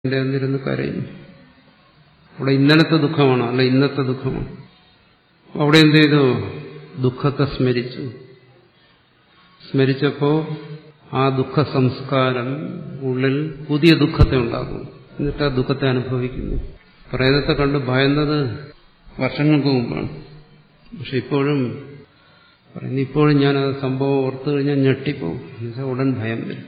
എന്റെ എന്നിരുന്ന് കരയുന്നു അവിടെ ഇന്നലത്തെ ദുഃഖമാണ് അല്ല ഇന്നത്തെ ദുഃഖമാണ് അവിടെ എന്ത് ചെയ്തു ദുഃഖത്തെ സ്മരിച്ചു സ്മരിച്ചപ്പോ ആ ദുഃഖ സംസ്കാരം ഉള്ളിൽ പുതിയ ദുഃഖത്തെ ഉണ്ടാക്കുന്നു എന്നിട്ട് ആ ദുഃഖത്തെ അനുഭവിക്കുന്നു പ്രേതത്തെ കണ്ട് ഭയന്നത് വർഷങ്ങൾക്ക് മുമ്പാണ് പക്ഷെ ഇപ്പോഴും പറയുന്നു ഇപ്പോഴും ഞാൻ ആ സംഭവം ഓർത്തു കഴിഞ്ഞാൽ ഞെട്ടിപ്പോവും എന്നുവെച്ചാൽ ഉടൻ ഭയം വരും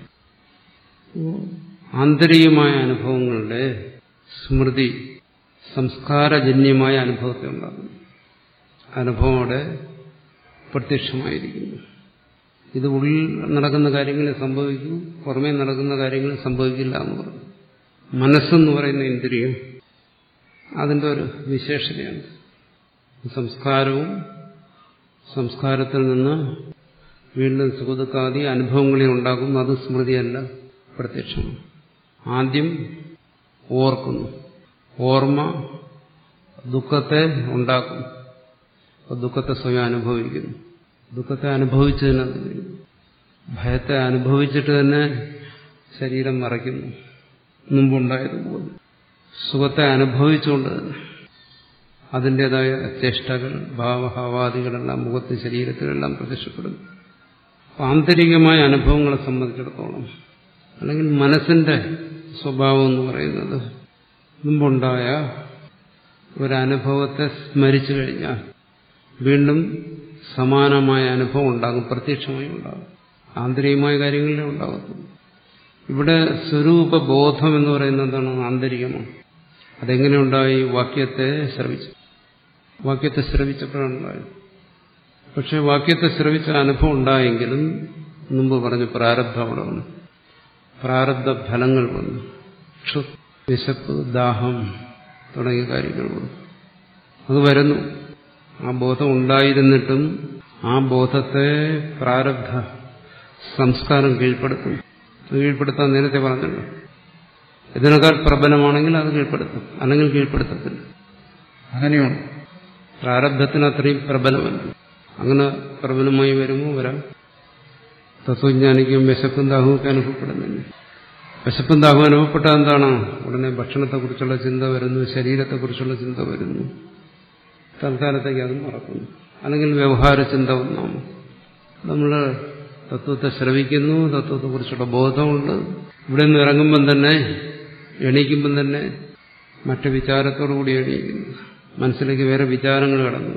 ആന്തരികമായ അനുഭവങ്ങളുടെ സ്മൃതി സംസ്കാരജന്യമായ അനുഭവത്തെ ഉണ്ടാകുന്നു അനുഭവം അവിടെ പ്രത്യക്ഷമായിരിക്കുന്നു ഇത് ഉള്ളിൽ നടക്കുന്ന കാര്യങ്ങളിൽ സംഭവിക്കും പുറമേ നടക്കുന്ന കാര്യങ്ങളിൽ സംഭവിക്കില്ല എന്ന് പറഞ്ഞു മനസ്സെന്ന് പറയുന്ന ഇന്ദ്രിയം അതിൻ്റെ ഒരു വിശേഷതയാണ് സംസ്കാരവും സംസ്കാരത്തിൽ നിന്ന് വീണ്ടും സുഖദുഃഖാദി അനുഭവങ്ങളെ ഉണ്ടാക്കും അത് സ്മൃതിയല്ല പ്രത്യക്ഷമാണ് ആദ്യം ഓർക്കുന്നു ഓർമ്മ ദുഃഖത്തെ ഉണ്ടാക്കും ദുഃഖത്തെ സ്വയം അനുഭവിക്കുന്നു ദുഃഖത്തെ അനുഭവിച്ചതിന് ഭയത്തെ അനുഭവിച്ചിട്ട് തന്നെ ശരീരം മറയ്ക്കുന്നു മുമ്പുണ്ടായതുപോലെ സുഖത്തെ അനുഭവിച്ചുകൊണ്ട് തന്നെ അതിൻ്റെതായ ചേഷ്ടകൾ ഭാവഭാവാദികളെല്ലാം മുഖത്ത് ശരീരത്തിലെല്ലാം പ്രത്യക്ഷപ്പെടുന്നു ആന്തരികമായ അനുഭവങ്ങളെ സംബന്ധിച്ചിടത്തോളം അല്ലെങ്കിൽ മനസ്സിന്റെ സ്വഭാവം എന്ന് പറയുന്നത് മുമ്പുണ്ടായ ഒരനുഭവത്തെ സ്മരിച്ചു കഴിഞ്ഞാൽ വീണ്ടും സമാനമായ അനുഭവം ഉണ്ടാകും പ്രത്യക്ഷമായി ഉണ്ടാകും ആന്തരികമായ കാര്യങ്ങളിലേ ഉണ്ടാകത്തുള്ളൂ ഇവിടെ സ്വരൂപബോധം എന്ന് പറയുന്നത് എന്താണ് ആന്തരികമാണ് അതെങ്ങനെ ഉണ്ടായി വാക്യത്തെ ശ്രവിച്ചു വാക്യത്തെ ശ്രവിച്ചപ്പോഴാണ് ഉണ്ടായത് പക്ഷെ വാക്യത്തെ ശ്രവിച്ച അനുഭവം ഉണ്ടായെങ്കിലും മുമ്പ് പറഞ്ഞു പ്രാരബ്ധം അവിടെ വന്നു പ്രാരബ്ധ ഫലങ്ങൾ വന്നു ക്ഷു വിശപ്പ് ദാഹം തുടങ്ങിയ കാര്യങ്ങൾ വന്നു അത് വരുന്നു ആ ബോധം ഉണ്ടായിരുന്നിട്ടും ആ ബോധത്തെ പ്രാരബ്ധ സംസ്കാരം കീഴ്പ്പെടുത്തും കീഴ്പ്പെടുത്താൻ നേരത്തെ പറഞ്ഞല്ലോ ഇതിനേക്കാൾ പ്രബലമാണെങ്കിൽ അത് കീഴ്പ്പെടുത്തും അല്ലെങ്കിൽ കീഴ്പ്പെടുത്തത്തില്ല അങ്ങനെയാണ് പ്രാരബ്ധത്തിന് അത്രയും പ്രബലമല്ല അങ്ങനെ പ്രബലമായി വരുമോ വരാം തത്വജ്ഞാനിക്കും വിശപ്പും ദാഹവും ഒക്കെ അനുഭവപ്പെടുന്നില്ല വിശപ്പും ദാഹവും അനുഭവപ്പെട്ടാൽ എന്താണ് ഉടനെ ഭക്ഷണത്തെക്കുറിച്ചുള്ള ചിന്ത വരുന്നു ശരീരത്തെക്കുറിച്ചുള്ള ചിന്ത വരുന്നു തൽക്കാലത്തേക്ക് അത് മറക്കുന്നു അല്ലെങ്കിൽ വ്യവഹാര ചിന്ത ഒന്നാമോ നമ്മൾ തത്വത്തെ ശ്രവിക്കുന്നു തത്വത്തെക്കുറിച്ചുള്ള ബോധമുണ്ട് ഇവിടെ നിന്ന് ഇറങ്ങുമ്പം തന്നെ എണീക്കുമ്പം തന്നെ മറ്റു വിചാരത്തോടു കൂടി എണീക്കുന്നു മനസ്സിലേക്ക് വേറെ വിചാരങ്ങൾ കടന്നു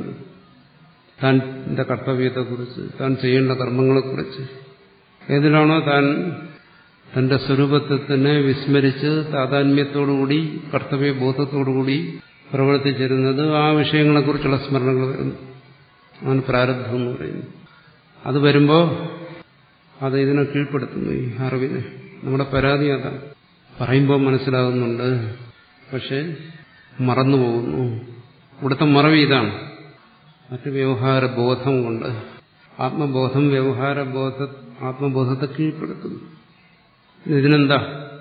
താൻ്റെ കർത്തവ്യത്തെക്കുറിച്ച് താൻ ചെയ്യേണ്ട കർമ്മങ്ങളെക്കുറിച്ച് ഏതിലാണോ താൻ തന്റെ സ്വരൂപത്തെ തന്നെ വിസ്മരിച്ച് താതാത്മ്യത്തോടുകൂടി കർത്തവ്യബോധത്തോടുകൂടി പ്രവർത്തിച്ചിരുന്നത് ആ വിഷയങ്ങളെക്കുറിച്ചുള്ള സ്മരണകൾ വരുന്നു അതാണ് പ്രാരബ്ധം എന്ന് പറയുന്നത് അത് വരുമ്പോൾ അത് ഇതിനെ കീഴ്പ്പെടുത്തുന്നു ഈ അറിവിനെ നമ്മുടെ പരാതി അതാണ് പറയുമ്പോൾ മനസ്സിലാകുന്നുണ്ട് പക്ഷെ മറന്നുപോകുന്നു ഇവിടുത്തെ മറവി ഇതാണ് മറ്റ് വ്യവഹാര ബോധം കൊണ്ട് ആത്മബോധം വ്യവഹാര ബോധ ആത്മബോധത്തെ കീഴ്പ്പെടുത്തുന്നു ഇതിനെന്താ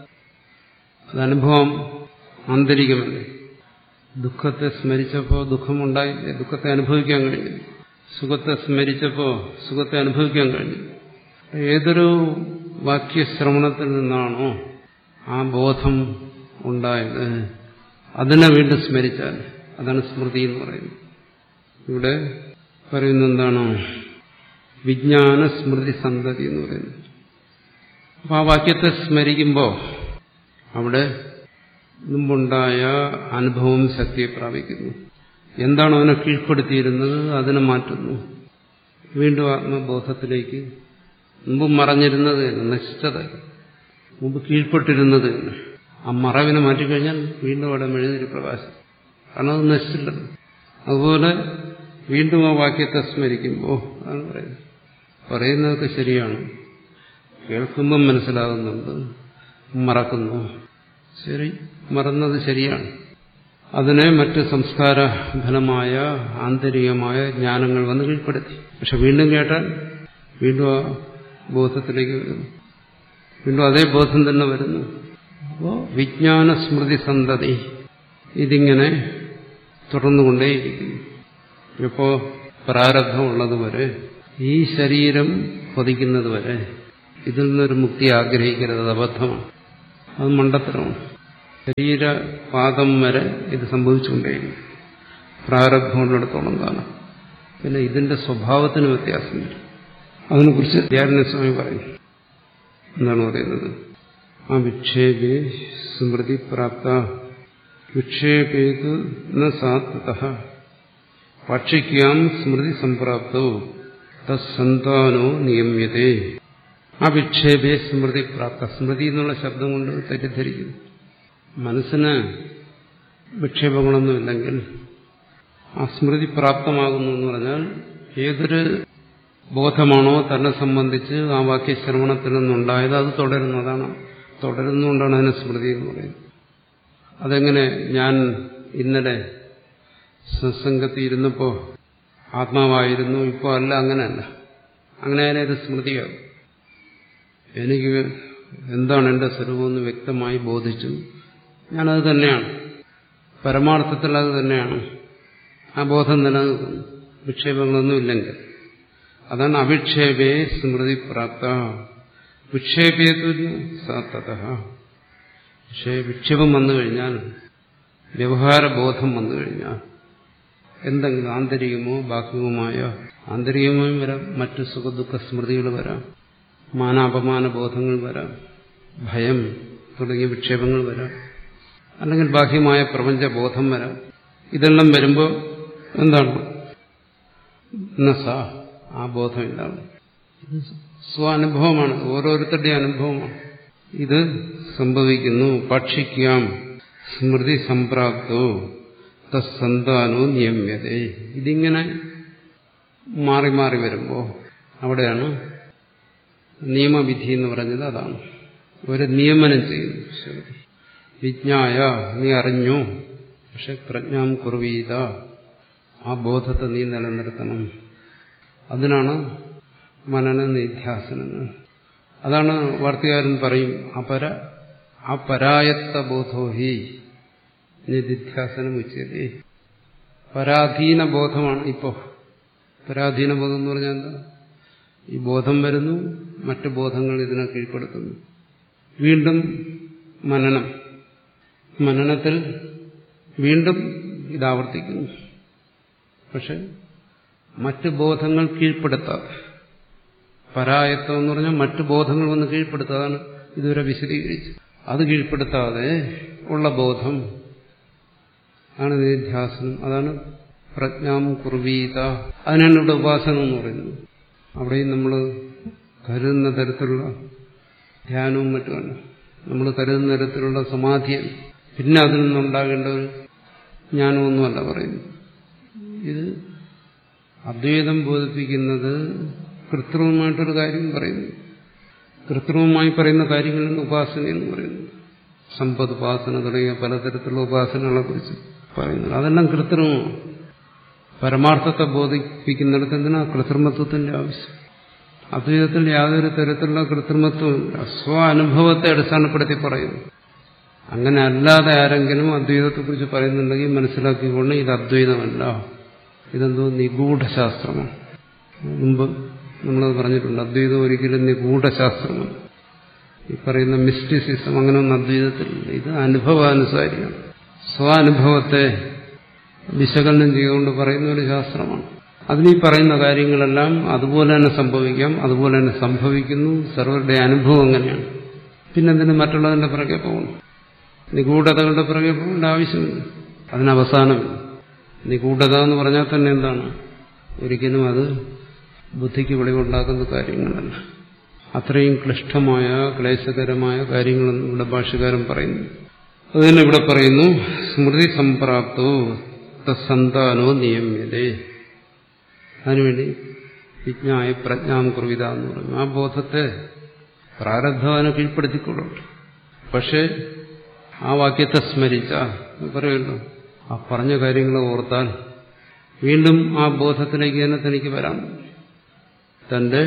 അത് അനുഭവം ആന്തരികമല്ലേ ദുഃഖത്തെ സ്മരിച്ചപ്പോൾ ദുഃഖമുണ്ടായില്ലേ ദുഃഖത്തെ അനുഭവിക്കാൻ കഴിഞ്ഞു സുഖത്തെ സ്മരിച്ചപ്പോൾ സുഖത്തെ അനുഭവിക്കാൻ കഴിഞ്ഞു ഏതൊരു വാക്യശ്രവണത്തിൽ നിന്നാണോ ആ ബോധം ഉണ്ടായത് അതിനെ വീണ്ടും സ്മരിച്ചാൽ അതാണ് സ്മൃതി എന്ന് പറയുന്നത് ഇവിടെ പറയുന്ന എന്താണ് വിജ്ഞാന സ്മൃതി സന്തതി എന്ന് പറയുന്നത് അപ്പോൾ ആ വാക്യത്തെ സ്മരിക്കുമ്പോൾ അവിടെ മുമ്പുണ്ടായ അനുഭവം ശക്തിയെ പ്രാപിക്കുന്നു എന്താണോ അതിനെ കീഴ്പ്പെടുത്തിയിരുന്നത് അതിനെ മാറ്റുന്നു വീണ്ടും ആത്മബോധത്തിലേക്ക് മുമ്പ് മറഞ്ഞിരുന്നത് നശിച്ചത് മുമ്പ് കീഴ്പ്പെട്ടിരുന്നത് ആ മറവിനെ മാറ്റിക്കഴിഞ്ഞാൽ വീണ്ടും അവിടെ മെഴുതിരി പ്രകാശം കാരണം അത് നശിച്ചില്ലല്ലോ അതുപോലെ വീണ്ടും ആ വാക്യത്തെ സ്മരിക്കുമ്പോൾ അതാണ് പറയുന്നത് പറയുന്നതൊക്കെ ശരിയാണ് കേൾക്കുമ്പം മനസ്സിലാകുന്നുണ്ട് മറക്കുന്നു ശരി മറന്നത് ശരിയാണ് അതിനെ മറ്റ് സംസ്കാര ഫലമായ ആന്തരികമായ ജ്ഞാനങ്ങൾ വന്ന് കീഴ്പ്പെടുത്തി പക്ഷെ വീണ്ടും കേട്ടാൽ വീണ്ടും ആ ബോധത്തിലേക്ക് വരുന്നു വീണ്ടും അതേ ബോധം തന്നെ വരുന്നു അപ്പോൾ വിജ്ഞാന സ്മൃതി സന്തതി ഇതിങ്ങനെ തുടർന്നുകൊണ്ടേയിരിക്കുന്നു ഇപ്പോൾ പ്രാരബ്ധമുള്ളതുവരെ ഈ ശരീരം കൊതിക്കുന്നത് വരെ ഇതിൽ നിന്നൊരു മുക്തി ആഗ്രഹിക്കരുത് അത് അബദ്ധമാണ് അത് മണ്ടത്തരമാണ് ശരീരപാദം വരെ ഇത് സംഭവിച്ചുകൊണ്ടേയിരിക്കും പ്രാരബ്ധമുള്ളിടത്തോളം കാലം പിന്നെ ഇതിന്റെ സ്വഭാവത്തിന് വ്യത്യാസം വരും അതിനെക്കുറിച്ച് ധ്യാനസ്വാമി പറയും എന്താണ് പറയുന്നത് ആ വിക്ഷേപേ സ്മൃതി പ്രാപ്ത വിക്ഷേപേത് ന സാത്വത പക്ഷിക്കാം സ്മൃതി സംപ്രാപ്തോ തസ്സന്താനോ നിയമ്യതേ ആ വിക്ഷേപേ സ്മൃതി പ്രാപ്ത സ്മൃതി എന്നുള്ള ശബ്ദം കൊണ്ട് തെറ്റിദ്ധരിക്കുന്നു മനസ്സിന് വിക്ഷേപങ്ങളൊന്നുമില്ലെങ്കിൽ ആ സ്മൃതി പ്രാപ്തമാകുന്നു എന്ന് പറഞ്ഞാൽ ഏതൊരു ബോധമാണോ തന്നെ സംബന്ധിച്ച് ആ വാക്യശ്രവണത്തിൽ നിന്നുണ്ടായത് അത് തുടരുന്നു അതാണ് തുടരുന്നുകൊണ്ടാണ് അതിനെ സ്മൃതി എന്ന് പറയുന്നത് അതെങ്ങനെ ഞാൻ ഇന്നലെ സത്സംഗത്തിൽ ഇരുന്നപ്പോൾ ആത്മാവായിരുന്നു ഇപ്പോൾ അല്ല അങ്ങനെയല്ല അങ്ങനെ അത് സ്മൃതിയാകും എനിക്ക് എന്താണ് എൻ്റെ സ്വരൂപമെന്ന് വ്യക്തമായി ബോധിച്ചു ഞാനത് തന്നെയാണ് പരമാർത്ഥത്തിൽ അത് തന്നെയാണ് ആ ബോധം നിലനിൽക്കുന്നു വിക്ഷേപങ്ങളൊന്നുമില്ലെങ്കിൽ അതാണ് അവിക്ഷേപേ സ്മൃതി പ്രാപ്ത വിക്ഷേപേതു സാത്തത പക്ഷേ വിക്ഷേപം വന്നു കഴിഞ്ഞാൽ വ്യവഹാരബോധം വന്നു കഴിഞ്ഞാൽ എന്തെങ്കിലും ആന്തരികമോ ബാഹ്യവുമായ ആന്തരികമായും വരാം മറ്റു സുഖദുഃഖ സ്മൃതികൾ വരാം മാനാപമാന ബോധങ്ങൾ വരാം ഭയം തുടങ്ങിയ വിക്ഷേപങ്ങൾ വരാം അല്ലെങ്കിൽ ബാഹ്യമായ പ്രപഞ്ചബോധം വരാം ഇതെല്ലാം വരുമ്പോൾ എന്താണ് നസ ആ ബോധമില്ലാതെ ഇത് സ്വാനുഭവമാണ് ഓരോരുത്തരുടെ അനുഭവമാണ് ഇത് സംഭവിക്കുന്നു പക്ഷിക്കാം സ്മൃതി സംപ്രാപ്തോ തസ്സന്താനോ നിയമ്യതേ ഇതിങ്ങനെ മാറി മാറി വരുമ്പോൾ അവിടെയാണ് നിയമവിധി എന്ന് പറഞ്ഞത് അതാണ് ഒരു നിയമനം ചെയ്യുന്നു ശ്രുതി വിജ്ഞായ നീ അറിഞ്ഞു പക്ഷെ പ്രജ്ഞാം കുർവീത ആ ബോധത്തെ നീ നിലനിർത്തണം അതിനാണ് മനന നിധ്യാസനങ്ങൾ അതാണ് വാർത്തകാരൻ പറയും അപര അപരായത്ത ബോധോ ഹി നിധ്യാസനം ഉച്ചതേ പരാധീന ബോധമാണ് ഇപ്പോ പരാധീന ബോധം എന്ന് പറഞ്ഞാൽ എന്താ ഈ ബോധം വരുന്നു മറ്റു ബോധങ്ങൾ ഇതിനെ കീഴ്പ്പെടുത്തുന്നു വീണ്ടും മനനം മനനത്തിൽ വീണ്ടും ഇതാവർത്തിക്കുന്നു പക്ഷെ മറ്റ് ബോധങ്ങൾ കീഴ്പ്പെടുത്താതെ പരായത്വം എന്ന് പറഞ്ഞാൽ മറ്റു ബോധങ്ങൾ വന്ന് കീഴ്പ്പെടുത്താതാണ് ഇതുവരെ വിശദീകരിച്ചു അത് കീഴ്പ്പെടുത്താതെ ഉള്ള ബോധം ആണ് നിധ്യാസനം അതാണ് പ്രജ്ഞാം കുർവീത അതിനാണ് ഇവിടെ ഉപാസനം എന്ന് പറയുന്നത് അവിടെയും നമ്മൾ കരുതുന്ന തരത്തിലുള്ള ധ്യാനവും മറ്റുമല്ല നമ്മൾ കരുതുന്ന തരത്തിലുള്ള സമാധിയാണ് പിന്നെ അതിൽ നിന്നുണ്ടാകേണ്ട ഒരു ജ്ഞാനമൊന്നുമല്ല പറയുന്നത് ഇത് അദ്വൈതം ബോധിപ്പിക്കുന്നത് കൃത്രിമമായിട്ടൊരു കാര്യം പറയുന്നു കൃത്രിമമായി പറയുന്ന കാര്യങ്ങളാണ് ഉപാസന എന്ന് പറയുന്നത് സമ്പദ് ഉപാസന തുടങ്ങിയ പലതരത്തിലുള്ള ഉപാസനകളെ കുറിച്ച് പറയുന്നത് അതെല്ലാം കൃത്രിമമാണ് പരമാർത്ഥത്തെ ബോധിപ്പിക്കുന്നിടത്ത് എന്തിനാ കൃത്രിമത്വത്തിന്റെ ആവശ്യം അദ്വൈതത്തിൽ യാതൊരു തരത്തിലുള്ള കൃത്രിമത്വമില്ല സ്വ അനുഭവത്തെ അടിസ്ഥാനപ്പെടുത്തി പറയുന്നു അങ്ങനെ അല്ലാതെ ആരെങ്കിലും അദ്വൈതത്തെക്കുറിച്ച് പറയുന്നുണ്ടെങ്കിൽ മനസ്സിലാക്കിക്കൊണ്ട് ഇത് അദ്വൈതമല്ല ഇതെന്തോ നിഗൂഢശാസ്ത്രമാണ് മുമ്പ് നമ്മളത് പറഞ്ഞിട്ടുണ്ട് അദ്വൈതം ഒരിക്കലും നിഗൂഢശാസ്ത്രമാണ് ഈ പറയുന്ന മിസ്റ്റിസിസം അങ്ങനെ ഒന്നും അദ്വൈതത്തിലില്ല ഇത് അനുഭവാനുസാരിയാണ് സ്വാനുഭവത്തെ വിശകലനം ചെയ്തുകൊണ്ട് പറയുന്ന ഒരു ശാസ്ത്രമാണ് അതിൽ ഈ പറയുന്ന കാര്യങ്ങളെല്ലാം അതുപോലെ തന്നെ സംഭവിക്കാം അതുപോലെ തന്നെ സംഭവിക്കുന്നു സർവരുടെ അനുഭവം അങ്ങനെയാണ് പിന്നെന്തിന് മറ്റുള്ളതിന്റെ പിറകെ പോകണം നിഗൂഢതകളുടെ പിറകെ പോകേണ്ട ആവശ്യമില്ല അതിനവസാനമില്ല നിഗൂഢത എന്ന് പറഞ്ഞാൽ തന്നെ എന്താണ് ഒരിക്കലും അത് ബുദ്ധിക്ക് വെളിവുണ്ടാക്കുന്ന കാര്യങ്ങളല്ല അത്രയും ക്ലിഷ്ടമായ ക്ലേശകരമായ കാര്യങ്ങളൊന്നും ഇവിടെ ഭാഷകാരൻ പറയുന്നു അതുതന്നെ ഇവിടെ പറയുന്നു സ്മൃതി സംപ്രാപ്തോ തസന്താനോ നിയമ്യതേ അതിനുവേണ്ടി വിജ്ഞായ പ്രജ്ഞാം കുർവിത എന്ന് പറഞ്ഞു ആ ബോധത്തെ പ്രാരബ്ധവാനെ കീഴ്പ്പെടുത്തിക്കൊള്ളട്ടെ പക്ഷേ ആ വാക്യത്തെ സ്മരിച്ച പറയുമല്ലോ ആ പറഞ്ഞ കാര്യങ്ങൾ ഓർത്താൽ വീണ്ടും ആ ബോധത്തിലേക്ക് തന്നെ തനിക്ക് വരാം തന്റെ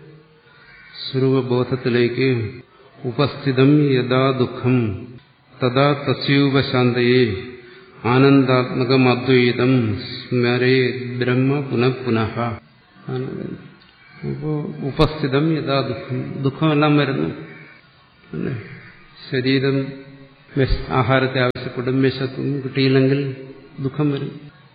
സ്വരൂപബോധത്തിലേക്ക് ഉപസ്ഥിതം യഥാ ദുഃഖം തഥാ തസ്യൂപശാന്തയെ ആനന്ദാത്മകം അദ്വൈതം സ്മരേ ബ്രഹ്മ പുനഃ പുനഃ അപ്പോ ഉപസ്ഥിതം യഥാ ദുഃഖം ദുഃഖമെല്ലാം വരുന്നു അല്ലേ ശരീരം ആഹാരത്തെ ആവശ്യപ്പെടും വിശക്കും കിട്ടിയില്ലെങ്കിൽ ദുഃഖം വരും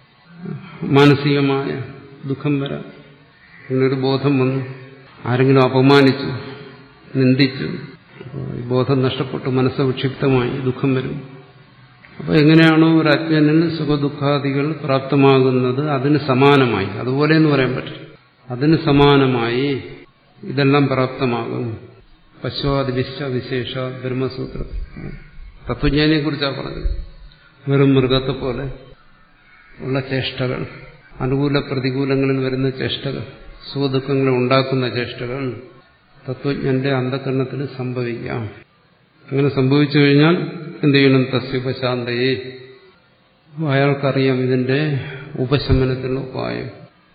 മാനസികമായ ദുഃഖം വരാം ഇങ്ങനൊരു ബോധം വന്നു ആരെങ്കിലും അപമാനിച്ചു നിന്ദിച്ചു ഈ ബോധം നഷ്ടപ്പെട്ടു മനസ്സ് വിക്ഷിപ്തമായി ദുഃഖം വരും അപ്പോൾ എങ്ങനെയാണോ ഒരു അജ്ഞനിൽ സുഖദുഃഖാദികൾ പ്രാപ്തമാകുന്നത് അതിന് സമാനമായി അതുപോലെ എന്ന് പറയാൻ പറ്റും അതിന് സമാനമായി ഇതെല്ലാം പ്രാപ്തമാകും പശ്വാദി വിശ്വവിശേഷ ബ്രഹ്മസൂത്ര തത്വജ്ഞാനിയെ കുറിച്ചാണ് പറഞ്ഞത് വെറും മൃഗത്തെ പോലെ ഉള്ള ചേഷ്ടകൾ അനുകൂല പ്രതികൂലങ്ങളിൽ വരുന്ന ചേഷ്ടകൾ സുഖദുഃഖങ്ങളെ ഉണ്ടാക്കുന്ന ചേഷ്ടകൾ തത്വജ്ഞന്റെ അന്ധകരണത്തിൽ സംഭവിക്കാം അങ്ങനെ സംഭവിച്ചു കഴിഞ്ഞാൽ എന്ത് ചെയ്യണം തസ്യുപശാന്തയെ അയാൾക്കറിയാം ഇതിന്റെ ഉപശമനത്തിനുള്ള ഉപായം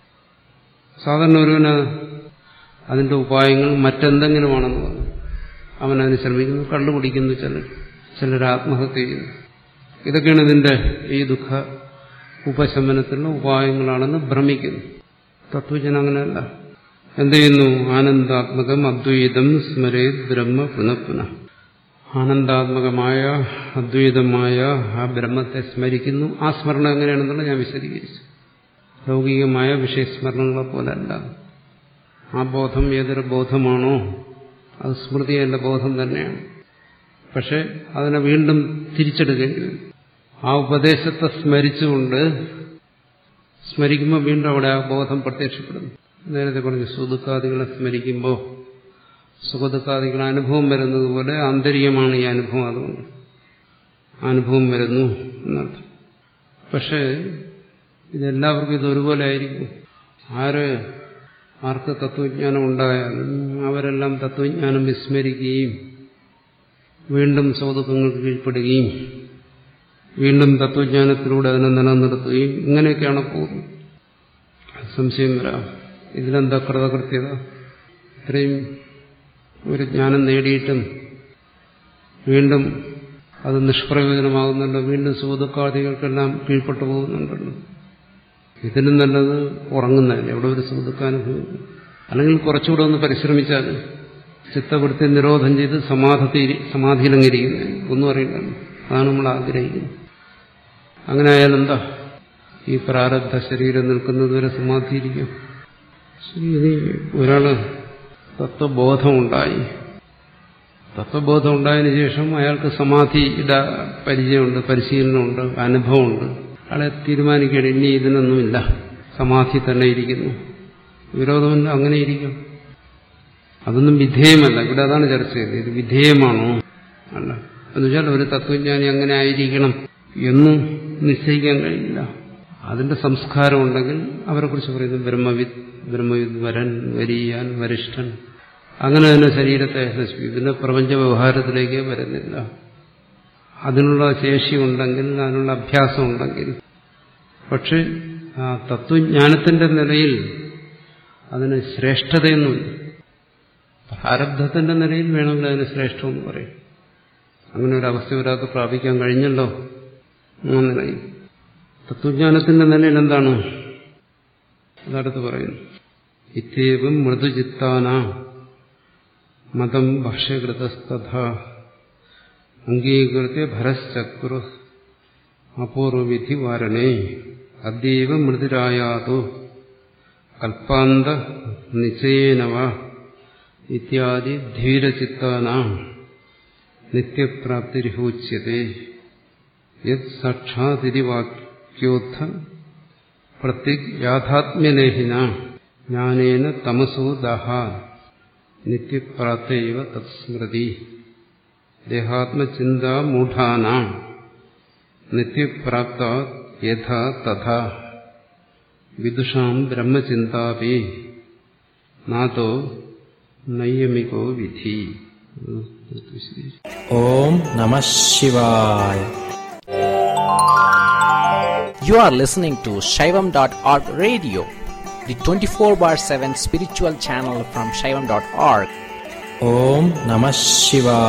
സാധാരണ ഒരുവന് അതിന്റെ ഉപായങ്ങൾ മറ്റെന്തെങ്കിലുമാണെന്ന് പറഞ്ഞു അവനതിന് ശ്രമിക്കുന്നു കള്ളുപിടിക്കുന്നു ചിലർ ചിലർ ആത്മഹത്യ ചെയ്യുന്നു ഇതൊക്കെയാണ് ഇതിന്റെ ഈ ദുഃഖ ഉപശമനത്തിനുള്ള ഉപായങ്ങളാണെന്ന് ഭ്രമിക്കുന്നു തത്വജന അങ്ങനെയല്ല എന്ത് ചെയ്യുന്നു ആനന്ദാത്മകം അദ്വൈതം സ്മരേത് ബ്രഹ്മ പുനഃപുന ആനന്ദാത്മകമായ അദ്വൈതമായ ആ ബ്രഹ്മത്തെ സ്മരിക്കുന്നു ആ സ്മരണം എങ്ങനെയാണെന്നുള്ളത് ഞാൻ വിശദീകരിച്ചു ലൗകികമായ വിഷയസ്മരണങ്ങളെ പോലല്ല ആ ബോധം ഏതൊരു ബോധമാണോ അത് സ്മൃതിയല്ല ബോധം തന്നെയാണ് പക്ഷെ അതിനെ വീണ്ടും തിരിച്ചെടുക്കേണ്ടി വരും ആ ഉപദേശത്തെ സ്മരിച്ചുകൊണ്ട് സ്മരിക്കുമ്പോൾ വീണ്ടും അവിടെ ആ ബോധം പ്രത്യക്ഷപ്പെടുന്നു നേരത്തെ പറഞ്ഞു സുദുഃഖാദികളെ സ്മരിക്കുമ്പോൾ സുഖദുഃഖാദികൾ അനുഭവം വരുന്നത് പോലെ ആന്തരികമാണ് ഈ അനുഭവം അതുകൊണ്ട് അനുഭവം വരുന്നു എന്നർത്ഥം പക്ഷേ ഇതെല്ലാവർക്കും ഇത് ഒരുപോലെ ആയിരിക്കും ആര് ആർക്ക് തത്വജ്ഞാനം ഉണ്ടായാലും അവരെല്ലാം തത്വജ്ഞാനം വിസ്മരിക്കുകയും വീണ്ടും സൗദുഖങ്ങൾക്ക് കീഴ്പ്പെടുകയും വീണ്ടും തത്വജ്ഞാനത്തിലൂടെ അതിനെ നിലനിർത്തുകയും ഇങ്ങനെയൊക്കെയാണ് പോകുന്നത് സംശയം വരാം ഇതിലെന്താ കൃതകൃത്യത ഇത്രയും ഒരു ജ്ഞാനം നേടിയിട്ടും വീണ്ടും അത് നിഷ്പ്രയോജനമാകുന്നുണ്ടോ വീണ്ടും സുഖദുഃഖാദികൾക്കെല്ലാം കീഴ്പ്പെട്ടു പോകുന്നുണ്ടല്ലോ ഇതിനും നല്ലത് ഉറങ്ങുന്നതല്ലേ എവിടെ ഒരു സുഖദുഃഖാനുഭവം അല്ലെങ്കിൽ കുറച്ചുകൂടെ ഒന്ന് പരിശ്രമിച്ചാൽ ചിത്തവൃത്തി നിരോധം ചെയ്ത് സമാധി സമാധിയിലങ്ങിരിക്കുന്നത് ഒന്നും അറിയില്ലല്ലോ അതാണ് നമ്മൾ ആഗ്രഹിക്കുന്നത് അങ്ങനെ ആയാൽ എന്താ ഈ പ്രാരബ്ധ ശരീരം നിൽക്കുന്നതുവരെ സമാധിയിരിക്കും ശരി ഇനി ഒരാള് തത്വബോധമുണ്ടായി തത്വബോധം ഉണ്ടായതിനു ശേഷം അയാൾക്ക് സമാധിയുടെ പരിചയമുണ്ട് പരിശീലനമുണ്ട് അനുഭവമുണ്ട് അയാളെ തീരുമാനിക്കുകയാണ് ഇനി ഇതിനൊന്നുമില്ല സമാധി തന്നെ ഇരിക്കുന്നു വിരോധമില്ല അങ്ങനെ ഇരിക്കും അതൊന്നും വിധേയമല്ല ഇവിടെ അതാണ് ചർച്ച ചെയ്തത് ഇത് വിധേയമാണോ അല്ല എന്നുവെച്ചാൽ ഒരു തത്വജ്ഞാനി അങ്ങനെ ആയിരിക്കണം എന്ന് നിശ്ചയിക്കാൻ കഴിയില്ല അതിന്റെ സംസ്കാരം ഉണ്ടെങ്കിൽ അവരെ കുറിച്ച് പറയുന്നു ബ്രഹ്മവിദ് ബ്രഹ്മവിദ് വരൻ വരിയാൻ വരിഷ്ഠൻ അങ്ങനെ തന്നെ ശരീരത്തെ നശിപ്പിക്കും ഇതിന്റെ പ്രപഞ്ച വ്യവഹാരത്തിലേക്ക് വരുന്നില്ല അതിനുള്ള ശേഷി ഉണ്ടെങ്കിൽ അതിനുള്ള അഭ്യാസം ഉണ്ടെങ്കിൽ പക്ഷെ ആ തത്വജ്ഞാനത്തിന്റെ നിലയിൽ അതിന് ശ്രേഷ്ഠതയൊന്നുമില്ല പ്രാരബ്ധത്തിന്റെ നിലയിൽ വേണമെങ്കിൽ അതിന് ശ്രേഷ്ഠമെന്ന് പറയും അങ്ങനെ ഒരു അവസ്ഥ ഒരാൾക്ക് പ്രാപിക്കാൻ കഴിഞ്ഞല്ലോ ആ നിലയിൽ തത്വജ്ഞാനത്തിന്റെ നിലയിൽ എന്താണ് അതടുത്ത് പറയുന്നു ഇത്യവും മൃദുചിത്താന മതം ഭക്ഷ്യകൃതസ്തഥ അംഗീകൃത്യ ഭരശ്ചക്രു അപൂർവവിധി വാരണേ അദ്യവ മൃദുരായാതോ കൽപ്പാന്ത നിശ്ചയേനവ ഇത്യാദി ധീരചിത്താന നിത്യപ്രാപ്തിരിഹോച്യത്തെ യത് സാക്ഷാതിരി വാക്യോത്ഥ പ്രത്യേക് യാഥാത്മ്യലേഹിന ജ്ഞാനേന തമസോ ദഹ നിത്യപ്രാപ്തൈവ തത്സ്മൃതി ദേഹാത്മചിന്താമൂഢാന നിത്യപ്രാപ്ത യഥാ തഥാ വിദുഷാം ബ്രഹ്മചിന്താപി നാതോ നൈയമികോ വിധി ഓം നമ ശിവായ You are listening to Shaivam.org radio, the 24 bar 7 spiritual channel from Shaivam.org. ഓം നമ ശിവായ